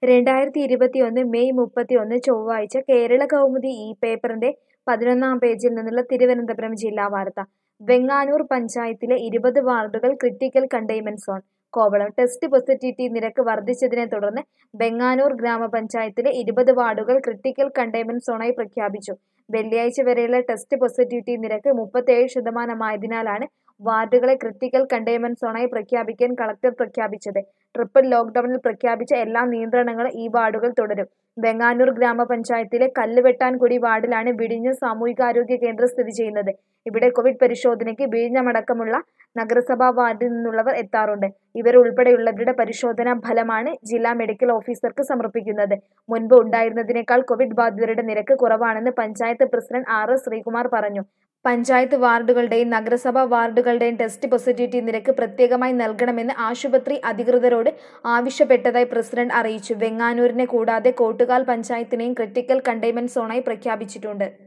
രണ്ടായിരത്തി ഇരുപത്തിയൊന്ന് മെയ് മുപ്പത്തിയൊന്ന് ചൊവ്വാഴ്ച കേരള കൗമുദി ഈ പേപ്പറിന്റെ പതിനൊന്നാം പേജിൽ നിന്നുള്ള തിരുവനന്തപുരം ജില്ലാ വാർത്ത വെങ്ങാനൂർ പഞ്ചായത്തിലെ ഇരുപത് വാർഡുകൾ critical containment zone Kovalam test positivity നിരക്ക് വർദ്ധിച്ചതിനെ തുടർന്ന് വെങ്ങാനൂർ ഗ്രാമപഞ്ചായത്തിലെ ഇരുപത് വാർഡുകൾ ക്രിട്ടിക്കൽ കണ്ടെയ്ൻമെന്റ് സോണായി പ്രഖ്യാപിച്ചു വെള്ളിയാഴ്ച വരെയുള്ള ടെസ്റ്റ് പോസിറ്റിവിറ്റി നിരക്ക് മുപ്പത്തേഴ് ശതമാനമായതിനാലാണ് വാർഡുകളെ ക്രിട്ടിക്കൽ കണ്ടെയ്ൻമെന്റ് സോണായി പ്രഖ്യാപിക്കാൻ കളക്ടർ പ്രഖ്യാപിച്ചത് ട്രിപ്പിൾ ലോക്ഡൌണിൽ പ്രഖ്യാപിച്ച എല്ലാ നിയന്ത്രണങ്ങളും ഈ വാർഡുകൾ തുടരും വെങ്ങാനൂർ ഗ്രാമപഞ്ചായത്തിലെ കല്ലുവെട്ടാൻകുടി വാർഡിലാണ് വിഴിഞ്ഞം സാമൂഹികാരോഗ്യ കേന്ദ്രം സ്ഥിതി ചെയ്യുന്നത് ഇവിടെ കോവിഡ് പരിശോധനയ്ക്ക് വിഴിഞ്ഞമടക്കമുള്ള നഗരസഭാ വാർഡിൽ നിന്നുള്ളവർ എത്താറുണ്ട് ഇവരുൾപ്പെടെയുള്ളവരുടെ പരിശോധനാ ഫലമാണ് ജില്ലാ മെഡിക്കൽ ഓഫീസർക്ക് സമർപ്പിക്കുന്നത് മുൻപ് ഉണ്ടായിരുന്നതിനേക്കാൾ കോവിഡ് ബാധിതരുടെ നിരക്ക് കുറവാണെന്ന് panchayat president R S Sreekumar പറഞ്ഞു പഞ്ചായത്ത് വാർഡുകളുടെയും നഗരസഭാ വാർഡുകളുടെയും ടെസ്റ്റ് പോസിറ്റിവിറ്റി നിരക്ക് പ്രത്യേകമായി നൽകണമെന്ന് ആശുപത്രി അധികൃതരോട് ആവശ്യപ്പെട്ടതായി പ്രസിഡന്റ് അറിയിച്ചു വെങ്ങാനൂരിനെ കൂടാതെ കോട്ടുകാൽ പഞ്ചായത്തിനെയും ക്രിട്ടിക്കൽ കണ്ടെയ്ൻമെന്റ് സോണായി പ്രഖ്യാപിച്ചിട്ടുണ്ട്